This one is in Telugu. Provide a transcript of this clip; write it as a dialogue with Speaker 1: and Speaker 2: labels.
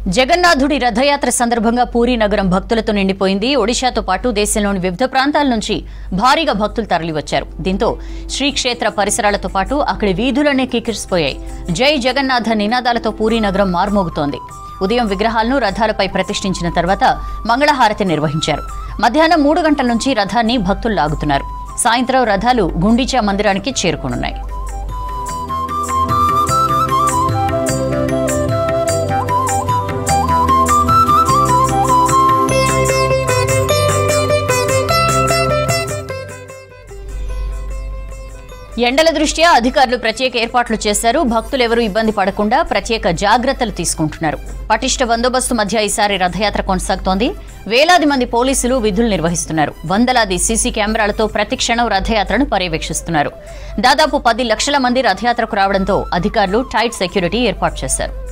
Speaker 1: జగన్నాథుడి రథయాత్ర సందర్భంగా పూరీ నగరం భక్తులతో నిండిపోయింది ఒడిశాతో పాటు దేశంలోని వివిధ ప్రాంతాల నుంచి భారీగా భక్తులు తరలివచ్చారు దీంతో శ్రీక్షేత్ర పరిసరాలతో పాటు అక్కడి వీధులనే కిక్కిరిసిపోయాయి జై జగన్నాథ నినాదాలతో పూరీ నగరం మార్మోగుతోంది ఉదయం విగ్రహాలను రథాలపై ప్రతిష్ఠించిన తర్వాత మంగళహారతి నిర్వహించారు మధ్యాహ్నం మూడు గంటల నుంచి రథాన్ని భక్తులు లాగుతున్నారు సాయంత్రం రథాలు గుండిచా మందిరానికి చేరుకోనున్నాయి ఎండల దృష్ట్యా అధికారులు ప్రత్యేక ఏర్పాట్లు చేశారు భక్తులెవరూ ఇబ్బంది పడకుండా ప్రత్యేక జాగ్రత్తలు తీసుకుంటున్నారు పటిష్ట బందోబస్తు మధ్య ఈసారి రథయాత్ర కొనసాగుతోంది వేలాది మంది పోలీసులు విధులు నిర్వహిస్తున్నారు వందలాది సీసీ కెమెరాలతో ప్రతి క్షణం రథయాత్రను పర్యవేక్షిస్తున్నారు దాదాపు పది లక్షల మంది రథయాత్రకు రావడంతో అధికారులు టైట్ సెక్యూరిటీ ఏర్పాటు చేశారు